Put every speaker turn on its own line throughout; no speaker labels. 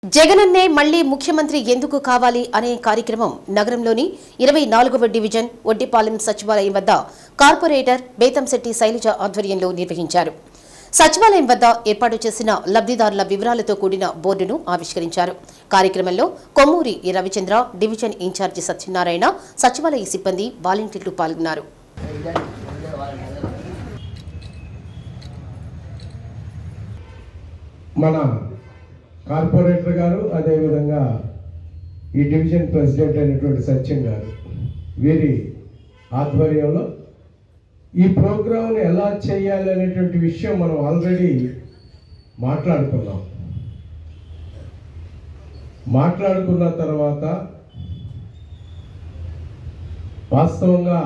జగనన్నే మళ్లీ ముఖ్యమంత్రి ఎందుకు కావాలి అనే కార్యక్రమం నగరంలోని ఇరవై నాలుగవ డివిజన్ ఒడ్డిపాలెం సచివాలయం వద్ద కార్పొరేటర్ బేతంశెట్టి శైలజ ఆధ్వర్యంలో నిర్వహించారు సచివాలయం వద్ద ఏర్పాటు చేసిన లబ్ధిదారుల వివరాలతో కూడిన బోర్డును ఆవిష్కరించారు కార్యక్రమంలో కొమ్మూరి రవిచంద్ర డివిజన్ ఇన్ఛార్జి సత్యనారాయణ సచివాలయ సిబ్బంది వాలంటీర్లు పాల్గొన్నారు
మన కార్పొరేటర్ గారు అదేవిధంగా ఈ డివిజన్ ప్రెసిడెంట్ అయినటువంటి సత్యం గారు వీరి ఆధ్వర్యంలో ఈ ప్రోగ్రాంని ఎలా చేయాలి అనేటువంటి విషయం మనం ఆల్రెడీ మాట్లాడుకున్నాం మాట్లాడుకున్న తర్వాత వాస్తవంగా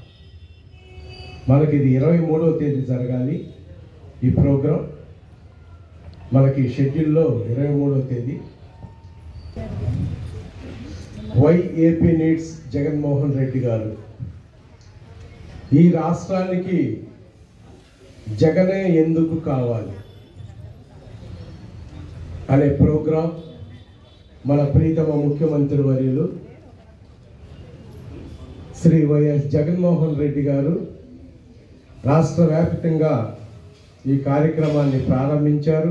మనకి ఇది ఇరవై మూడవ తేదీ జరగాలి ఈ ప్రోగ్రాం మనకి షెడ్యూల్లో ఇరవై మూడవ తేదీ why AP needs Jaganmohan Reddy garu ఈ రాష్ట్రానికి జగనే ఎందుకు కావాలి అనే ప్రోగ్రాం మన ప్రీతమ ముఖ్యమంత్రి వర్యులు శ్రీ వైఎస్ జగన్మోహన్ రెడ్డి గారు రాష్ట్ర వ్యాప్తంగా ఈ కార్యక్రమాన్ని ప్రారంభించారు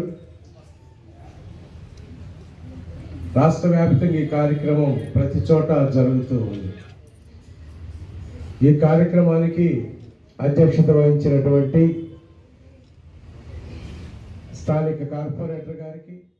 రాష్ట్ర వ్యాప్తంగా ఈ కార్యక్రమం ప్రతి చోట జరుగుతూ ఉంది ఈ కార్యక్రమానికి అధ్యక్షత వహించినటువంటి స్థానిక కార్పొరేటర్ గారికి